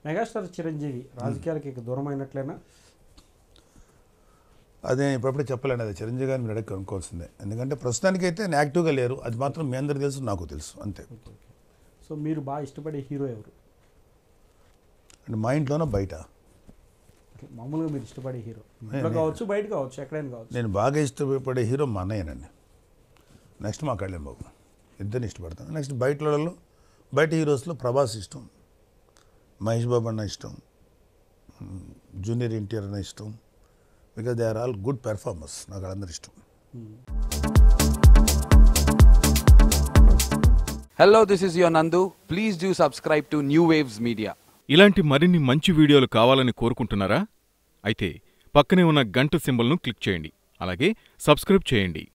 Megastar Chiranjeevi రాజకీయాలకి ఇక దూరం అయినట్లేనా అదే ఇప్పుడప్పుడే చెప్పలేను అది చిరంజీవి గారిని మీరు అడిగి కనుక్కోవాల్సిందే ఎందుకంటే ప్రస్తుతానికి అయితే నేను యాక్టివ్గా లేరు అది మాత్రం మీ అందరికీ తెలుసు నాకు తెలుసు అంతే ఓకే ఓకే సో మీరు బాగా ఇష్టపడే హీరో ఎవరు అంటే మా ఇంట్లోనో బయట అట్లా మామూలుగా మీరు ఇష్టపడే హీరో ఇంట్లో కావచ్చు బయట కావచ్చు ఎక్కడైనా కావచ్చు నేను బాగా ఇష్టపడే హీరో మా అన్నయ్యనండి నెక్స్ట్ మా కళ్యాణ్ బాబు ఇద్దరిని ఇష్టపడతాను నెక్స్ట్ బయట వాళ్ళలో బయట హీరోస్లో ప్రభాస్ ఇష్టం మహేష్ బాబు అన్న ఇష్టం మ్, జూనియర్ ఎన్టీఆర్ అన్న ఇష్టం because they are all good performers నాకు వాళ్ళందరూ ఇష్టం Hello, this is your Nandu. Please do subscribe to New Waves Media. ఇలాంటి మరిన్ని మంచి వీడియోలు కావాలని కోరుకుంటున్నారా అయితే పక్కనే ఉన్న గంట సింబల్ను క్లిక్ చేయండి అలాగే సబ్స్క్రైబ్ చేయండి